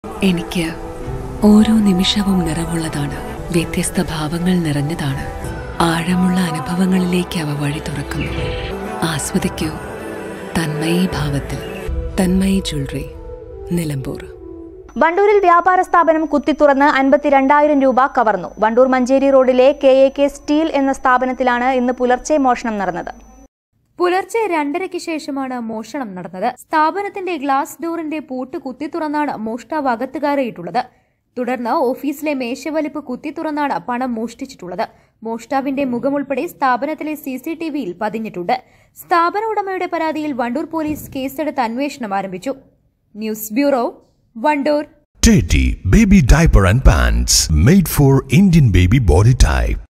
എനിക്ക് ഓരോ നിമിഷവും നിറവുള്ളതാണ് വ്യത്യസ്ത ഭാവങ്ങൾ നിറഞ്ഞതാണ് ആഴമുള്ള അനുഭവങ്ങളിലേക്ക് അവ വഴി തുറക്കുന്നു ആസ്വദിക്കൂ തന്മയി ഭാവത്തിൽ തന്മയി ജ്വല്ലറി നിലമ്പൂർ വണ്ടൂരിൽ വ്യാപാര സ്ഥാപനം കുത്തിത്തുറന്ന് അൻപത്തിരണ്ടായിരം രൂപ കവർന്നു വണ്ടൂർ മഞ്ചേരി റോഡിലെ കെ എ കെ സ്റ്റീൽ എന്ന സ്ഥാപനത്തിലാണ് ഇന്ന് പുലർച്ചെ മോഷണം നടന്നത് പുലർച്ചെ രണ്ടരയ്ക്ക് ശേഷമാണ് മോഷണം നടന്നത് സ്ഥാപനത്തിന്റെ ഗ്ലാസ് ഡോറിന്റെ പൂട്ട് കുത്തി തുറന്നാണ് മോഷ്ടാവ് അകത്ത് കയറിയിട്ടുള്ളത് തുടർന്ന് ഓഫീസിലെ മേശവലിപ്പ് കുത്തി തുറന്നാണ് പണം മോഷ്ടിച്ചിട്ടുള്ളത് മോഷ്ടാവിന്റെ മുഖമുൾപ്പെടെ സ്ഥാപനത്തിലെ സി സി ടി വിയിൽ പതിഞ്ഞിട്ടുണ്ട് സ്ഥാപന ഉടമയുടെ പരാതിയിൽ വണ്ടൂർ പോലീസ് കേസെടുത്ത് അന്വേഷണം ആരംഭിച്ചു news bureau Wandoor Teddy Baby Diaper and Pants made for Indian baby body type.